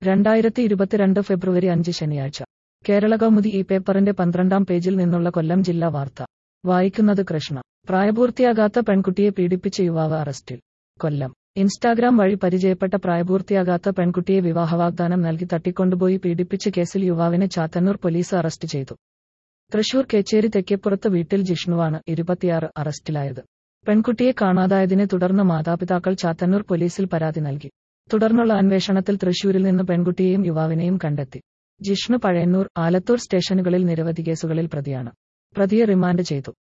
രണ്ടായിരത്തി ഇരുപത്തിരണ്ട് ഫെബ്രുവരി അഞ്ച് ശനിയാഴ്ച കേരള കൗമുദി ഈ പേപ്പറിന്റെ പന്ത്രണ്ടാം പേജിൽ നിന്നുള്ള കൊല്ലം ജില്ലാ വാർത്ത വായിക്കുന്നത് കൃഷ്ണ പ്രായപൂർത്തിയാകാത്ത പെൺകുട്ടിയെ പീഡിപ്പിച്ച യുവാവ് അറസ്റ്റിൽ കൊല്ലം ഇൻസ്റ്റാഗ്രാം വഴി പരിചയപ്പെട്ട പ്രായപൂർത്തിയാകാത്ത പെൺകുട്ടിയെ വിവാഹവാഗ്ദാനം നൽകി തട്ടിക്കൊണ്ടുപോയി പീഡിപ്പിച്ച കേസിൽ യുവാവിനെ ചാത്തന്നൂർ പോലീസ് അറസ്റ്റ് ചെയ്തു തൃശൂർ കേച്ചേരി തെക്കേപ്പുറത്ത് വീട്ടിൽ ജിഷ്ണുവാണ് ഇരുപത്തിയാറ് അറസ്റ്റിലായത് പെൺകുട്ടിയെ കാണാതായതിനെ തുടർന്ന് മാതാപിതാക്കൾ ചാത്തന്നൂർ പോലീസിൽ പരാതി നൽകി തുടർന്നുള്ള അന്വേഷണത്തിൽ തൃശൂരിൽ നിന്ന് പെൺകുട്ടിയെയും യുവാവിനെയും കണ്ടെത്തി ജിഷ്ണു പഴയന്നൂർ ആലത്തൂർ സ്റ്റേഷനുകളിൽ നിരവധി കേസുകളിൽ പ്രതിയാണ് പ്രതിയെ റിമാൻഡ് ചെയ്തു